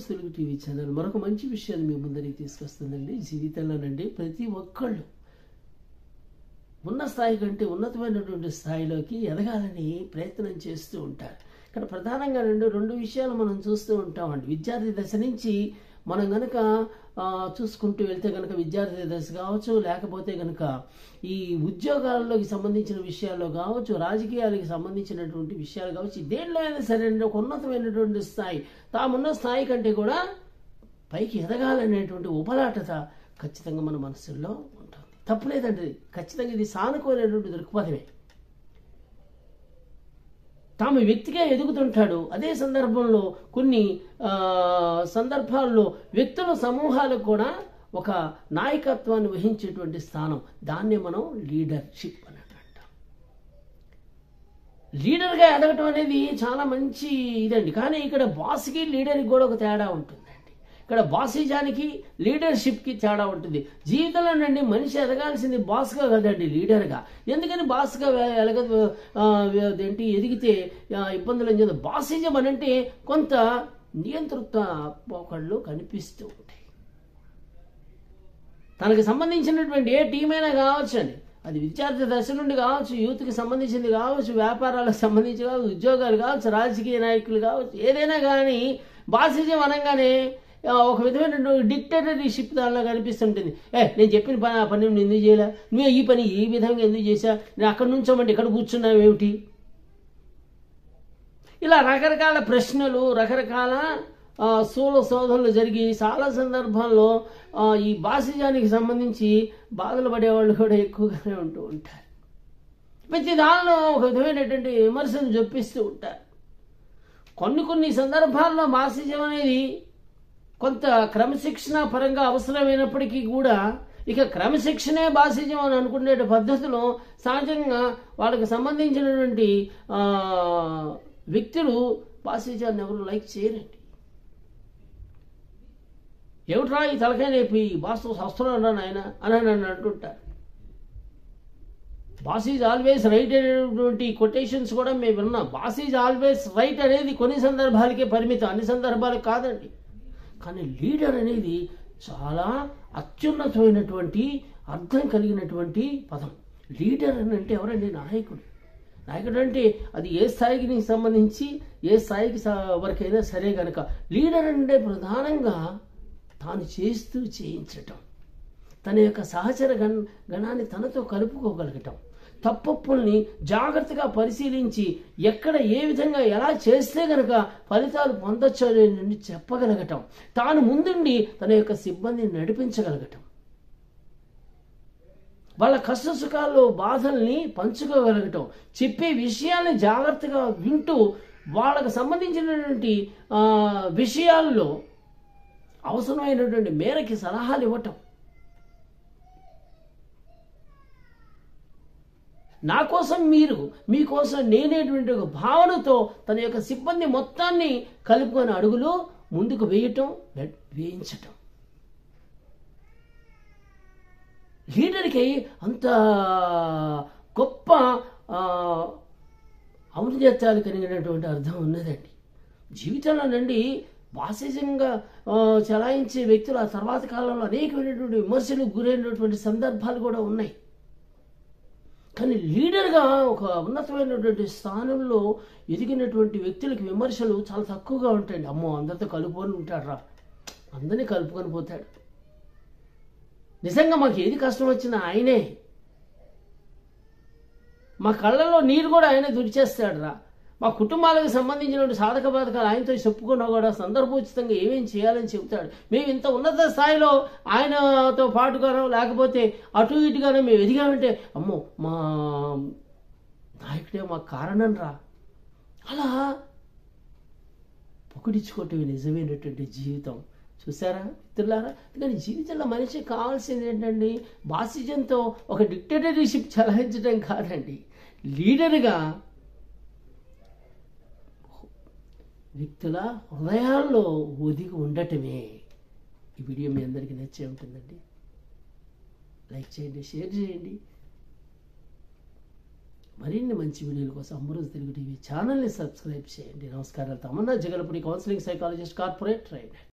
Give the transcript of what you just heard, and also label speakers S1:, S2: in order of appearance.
S1: Telugu TV channel మరొక మంచి విషయాన్ని మీ ముందరికి తీసుకొస్తుందండి జీవితంలోనండి ప్రతి ఒక్కళ్ళు ఉన్న స్థాయి కంటే ఉన్నతమైనటువంటి స్థాయిలోకి ఎదగాలని ప్రయత్నం చేస్తూ ఉంటారు ఇక్కడ ప్రధానంగా రెండు రెండు విషయాలు మనం చూస్తూ ఉంటామండి విద్యార్థి దశ నుంచి మనం గనక ఆ, చూసుకుంటూ వెళ్తే గనక విద్యార్థి దశ కావచ్చు లేకపోతే గనక ఈ ఉద్యోగాల్లోకి సంబంధించిన విషయాల్లో కావచ్చు రాజకీయాలకు సంబంధించినటువంటి విషయాలు కావచ్చు దేనిలో అయినా సరే అండి, ఒక ఉన్నతమైనటువంటి స్థాయి తామున్న స్థాయి కంటే కూడా పైకి ఎదగాలనేటువంటి ఉపలాటత ఖచ్చితంగా మన మనసుల్లో ఉంటుంది తప్పులేదండి ఖచ్చితంగా ఇది సానుకూలమైనటువంటి దృక్పథమే తాము వ్యక్తిగా ఎదుగుతుంటాడు అదే సందర్భంలో కొన్ని ఆ, సందర్భాల్లో వ్యక్తుల సమూహాలకు కూడా ఒక నాయకత్వాన్ని వహించేటువంటి స్థానం దాన్నే మనం లీడర్షిప్ అని అంటాం లీడర్గా ఎదగటం అనేది చాలా మంచి ఇదండి కానీ ఇక్కడ బాస్కి లీడర్కి కూడా ఒక తేడా ఉంటుందండి ఇక్కడ బాసిజానికి లీడర్షిప్కి తేడా ఉంటుంది జీవితంలోనండి మనిషి ఎదగాల్సింది బాస్గా కదండి లీడర్గా ఎందుకని బాస్గా వె- ఎలగ ఆ, ఏంటి ఎదిగితే ఆ, ఇబ్బందులు ఏం చేద్దాం బాసిజం అని అంటే కొంత నియంతృత్వ పోకళ్ళు కనిపిస్తూ ఉంటాయి తనకి సంబంధించినటువంటి ఏ టీం అయినా కావచ్చు అండి అది విద్యార్థి దశ నుండి కావచ్చు యూత్కి సంబంధించింది కావచ్చు వ్యాపారాలకు సంబంధించి కావచ్చు ఉద్యోగాలు కావచ్చు రాజకీయ నాయకులు కావచ్చు ఏదైనా కానీ బాసిజం అనగానే ఆ, ఒక విధమైన డిక్టేటరీషిప్ దానిలో కనిపిస్తుంటుంది ఏ నేను చెప్పిన పని ఆ పని నువ్వు ఎందుకు చేయలే నువ్వు ఈ పని ఈ విధంగా ఎందుకు చేశా నేను అక్కడ నుంచోమంటే ఇక్కడ కూర్చున్నావు ఏమిటి ఇలా రకరకాల ప్రశ్నలు రకరకాల ఆ, స్థూల శోధనలు జరిగి చాలా సందర్భాల్లో ఆ, ఈ బాసిజానికి సంబంధించి బాధలు పడేవాళ్ళు కూడా ఎక్కువగానే ఉంటూ ఉంటారు ప్రతి దానిలో ఒక విధమైనటువంటి విమర్శను జొప్పిస్తూ ఉంటారు కొన్ని కొన్ని సందర్భాల్లో బాసిజం అనేది కొంత క్రమశిక్షణ పరంగా అవసరమైనప్పటికీ కూడా ఇక క్రమశిక్షణే బాసిజం అని అనుకునే పద్ధతిలో సహజంగా వాళ్ళకి సంబంధించినటువంటి ఆ, వ్యక్తులు బాసిజాన్ని ఎవరు లైక్ చేయరండి ఏమిట్రా ఈ తలకాయ రేపు ఈ బాస్తో వస్తున్నాడు నాయన అని నన్ను అంటుంటారు బాస్ ఈజ్ ఆల్వేస్ రైట్ అనేటువంటి కొటేషన్స్ కూడా మేము విన్నాం బాస్ ఈజ్ ఆల్వేస్ రైట్ అనేది కొన్ని సందర్భాలకే పరిమితం అన్ని సందర్భాలకు కాదండి కానీ లీడర్ అనేది చాలా అత్యున్నతమైనటువంటి అర్థం కలిగినటువంటి పదం లీడర్ అని అంటే ఎవరండి నాయకుడు నాయకుడు అంటే అది ఏ స్థాయికి నీకు సంబంధించి ఏ స్థాయికి స- వరకైనా సరే గనక లీడర్ అంటే ప్రధానంగా తాను చేస్తూ చేయించటం తన యొక్క సహచర గణ గణాన్ని తనతో కలుపుకోగలగటం తప్పొప్పుల్ని జాగ్రత్తగా పరిశీలించి ఎక్కడ ఏ విధంగా ఎలా చేస్తే గనక ఫలితాలు పొందొచ్చో అని చెప్పగలగటం తాను ముందుండి తన యొక్క సిబ్బందిని నడిపించగలగటం వాళ్ళ కష్ట సుఖాల్లో బాధల్ని పంచుకోగలగటం చెప్పే విషయాల్ని జాగ్రత్తగా వింటూ వాళ్ళకు సంబంధించినటువంటి ఆ, విషయాల్లో అవసరమైనటువంటి మేరకి సలహాలు ఇవ్వటం నా కోసం మీరు మీకోసం నేనేటువంటి ఒక భావనతో తన యొక్క సిబ్బంది మొత్తాన్ని కలుపుకొని అడుగులు ముందుకు వేయటం వె- వేయించటం లీడర్కి అంత గొప్ప ఆ, ఔన్నత్యాలు కలిగినటువంటి అర్థం ఉన్నదండి జీవితంలో నుండి బాసిజంగా ఆ, చలాయించే వ్యక్తులు ఆ తర్వాత కాలంలో అనేకమైనటువంటి విమర్శలకు గురైనటువంటి సందర్భాలు కూడా ఉన్నాయి కానీ లీడర్గా ఒక ఉన్నతమైనటువంటి స్థానంలో ఎదిగినటువంటి వ్యక్తులకి విమర్శలు చాలా తక్కువగా ఉంటాయండి అమ్మో అందరితో కలుపుకొని ఉంటాడు రా అందరినీ కలుపుకొని పోతాడు నిజంగా మాకు ఏది కష్టం వచ్చినా ఆయనే మా కళ్ళల్లో నీరు కూడా ఆయనే తుడిచేస్తాడు రా మా కుటుంబాలకు సంబంధించినటువంటి సాధక బాధకాలు ఆయనతో చెప్పుకున్నా కూడా సందర్భోచితంగా ఏమేం చేయాలని చెబుతాడు మేము ఇంత ఉన్నత స్థాయిలో ఆయనతో పాటుగానో లేకపోతే అటు ఇటుగానో మేము ఎదిగామంటే అమ్మో మా నాయకుడే మా కారణం రా అలా పొగిడించుకోవటం నిజమైనటువంటి జీవితం చూసారా మిత్రులారా కానీ జీవితంలో మనిషికి కావాల్సింది ఏంటండి బాసిజంతో ఒక డిక్టేటరీషిప్ చలాయించడం కాదండి లీడర్గా వ్యక్తుల హృదయాల్లో ఒదిగి ఉండటమే ఈ వీడియో మీ అందరికీ నచ్చే ఉంటుందండి లైక్ చేయండి షేర్ చేయండి మరిన్ని మంచి వీడియోల కోసం అమరోజు తెలుగు టీవీ ఛానల్ని సబ్స్క్రైబ్ చేయండి నమస్కారాలు Tamanna Jagalapudi counselling psychologist corporate trainer